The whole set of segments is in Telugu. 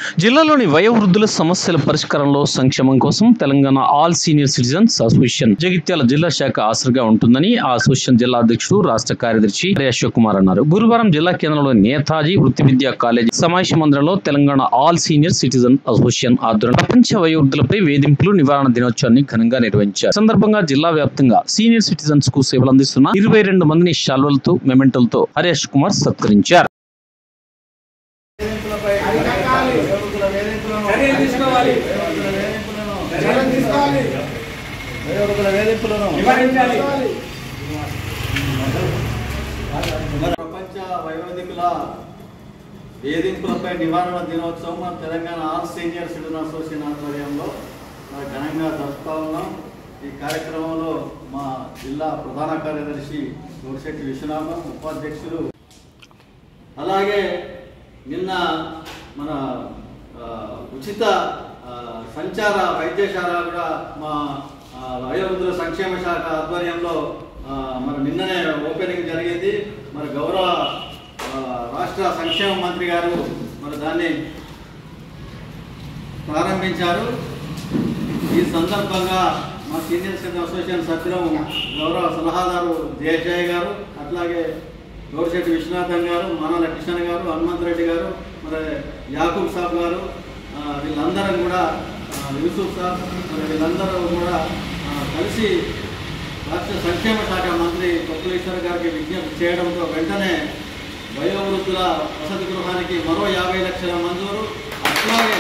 జిల్లాలోని వయోవృద్ధుల సమస్యల పరిష్కారంలో సంక్షేమం కోసం Telangana all senior citizens association Jagtial జిల్లా శాఖ ఆసరుగా ఉంటుందని ఆ అసోసియేషన్ జిల్లా అధ్యక్షుడు రాష్ట్ర కార్యదర్శి హరి అశోక్ కుమార్ అన్నారు గురువారం జిల్లా కేంద్రంలోని నేతాజీ వృత్తి విద్యా కాలేజీ సమావేశ మందిరంలో Telangana all senior citizen association ఆధ్వర్యంలో ప్రపంచ వయోవృద్ధులపై వేధింపులు నివారణ దినోత్సవాన్ని ఘనంగా నిర్వహించారు ఈ సందర్భంగా జిల్లా వ్యాప్తంగా సీనియర్ సిటిజన్స్ కు సేవలు అందిస్తున్న ఇరవై రెండు మందిని శాల్వలతో మెమెంటోలతో హరి అశోక్ కుమార్ సత్కరించారు వేధింపులపై వయోవృద్ధుల వేధింపులను చర్యలు తీసుకోవాలి. వయోవృద్ధుల వేధింపులను చర్యలు తీసుకోవాలి. వయోవృద్ధుల వేధింపులను నివారించాలి. మన ప్రపంచ వయోధికుల వేధింపులపై నివారణ దినోత్సవం మన Telangana all senior citizen association ఆధ్వర్యంలో మరి ఘనంగా జరుపుతా ఉన్నాం ఈ కార్యక్రమంలో మా జిల్లా ప్రధాన కార్యదర్శి గోరిశెట్టి విశ్వనాథం ఉపాధ్యక్షులు అలాగే నిన్న మన ఆ, ఉచిత ఆ, సంచార వైద్యశాల కూడా మా ఆ, వయోవృద్ధుల సంక్షేమ శాఖ ఆధ్వర్యంలో ఆ, మరి నిన్ననే ఓపెనింగ్ జరిగింది మరి గౌరవ ఆ, రాష్ట్ర సంక్షేమ మంత్రి గారు మరి దాన్ని ప్రారంభించారు ఈ సందర్భంగా మా సీనియర్ సిటిజన్ అసోసియేషన్ సభ్యులు గౌరవ సలహాదారు జయజయ గారు అట్లాగే గౌరిశెట్టి విశ్వనాథన్ గారు మానాల కిషన్ గారు హనుమంత్ రెడ్డి గారు మరి యాకూబ్ సాబ్ గారు ఆ, వీళ్ళందరం కూడా ఆ, యూసుఫ్ సాబ్ మరి వీళ్ళందరూ కూడా ఆ, కలిసి రాష్ట్ర సంక్షేమ శాఖ మంత్రి కొప్పులేశ్వర్ గారికి విజ్ఞప్తి చేయడంతో వెంటనే వయోవృద్ధుల వసతి గృహానికి మరో యాభై లక్షల మంజూరు అట్లాగే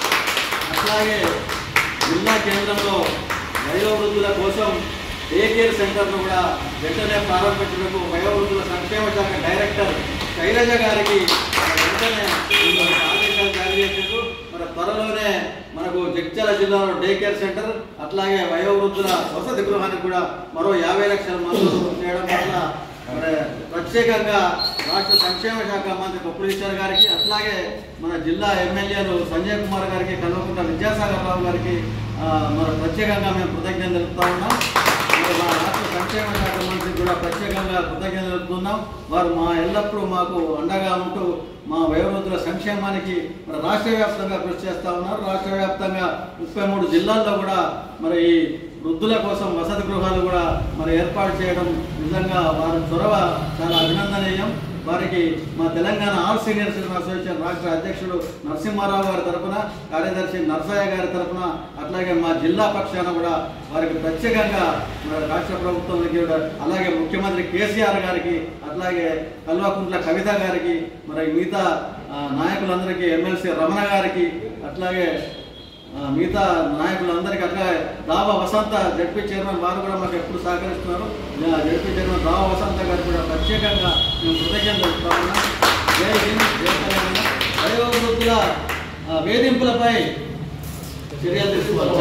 అట్లాగే జిల్లా కేంద్రంలో వయోవృద్ధుల కోసం డే కేర్ సెంటర్ను కూడా వెంటనే ప్రారంభించడానికి వయోవృద్ధుల సంక్షేమ శాఖ డైరెక్టర్ శైలజ గారికి మరి వెంటనే మనకు ఆదేశాలు జారీ చేసిండ్రు మరి త్వరలోనే మనకు జగిత్యాల జిల్లాలో డే కేర్ సెంటర్ అట్లాగే వయోవృద్ధుల వసతి గృహానికి కూడా మరో యాభై లక్షల మంజూరు చేయడం వల్ల మరి ప్రత్యేకంగా రాష్ట్ర సంక్షేమ శాఖ మంత్రి కొప్పులీశ్వర్ గారికి అట్లాగే మన జిల్లా ఎమ్మెల్యేలు సంజయ్ కుమార్ గారికి కల్వకుంట విద్యాసాగర్ రావు గారికి ఆ, మరి ప్రత్యేకంగా మేము కృతజ్ఞతలు తెలుపుతా ఉన్నాం మరి మా రాష్ట్ర సంక్షేమ శాఖ మంత్రికి కూడా ప్రత్యేకంగా కృతజ్ఞతలు తెలుపుతున్నాం వారు మా ఎల్లప్పుడూ మాకు అండగా ఉంటూ మా వయోవృద్ధుల సంక్షేమానికి మరి రాష్ట్ర వ్యాప్తంగా కృషి చేస్తా ఉన్నారు రాష్ట్ర వ్యాప్తంగా ముప్పై మూడు జిల్లాల్లో కూడా మరి ఈ వృద్ధుల కోసం వసతి గృహాలు కూడా మరి ఏర్పాటు చేయడం నిజంగా వారి చొరవ చాలా అభినందనీయం వారికి మా Telangana all senior citizen association రాష్ట్ర అధ్యక్షుడు నరసింహారావు గారి తరపున కార్యదర్శి నర్సయ్య గారి తరపున అట్లాగే మా జిల్లా పక్షాన కూడా వారికి ప్రత్యేకంగా మరి రాష్ట్ర ప్రభుత్వానికి కూడా అలాగే ముఖ్యమంత్రి కేసీఆర్ గారికి అట్లాగే కల్వకుంట్ల కవిత గారికి మరి మిగతా ఆ, నాయకులందరికీ ఎమ్మెల్సీ రమణ గారికి అట్లాగే ఆ, మిగతా నాయకులందరికీ అట్లా దావా వసంత జడ్పీ చైర్మన్ వారు కూడా మాకు ఎప్పుడు సహకరిస్తున్నారు ఆ, జడ్పీ చైర్మన్ దావా వసంత గారికి కూడా ప్రత్యేకంగా మేము కృతజ్ఞతలు చెప్తా ఉన్నాం జై హింద్ జై తెలంగాణ వయోవృద్ధుల ఆ, వేధింపులపై చర్యలు తీసుకోవాలి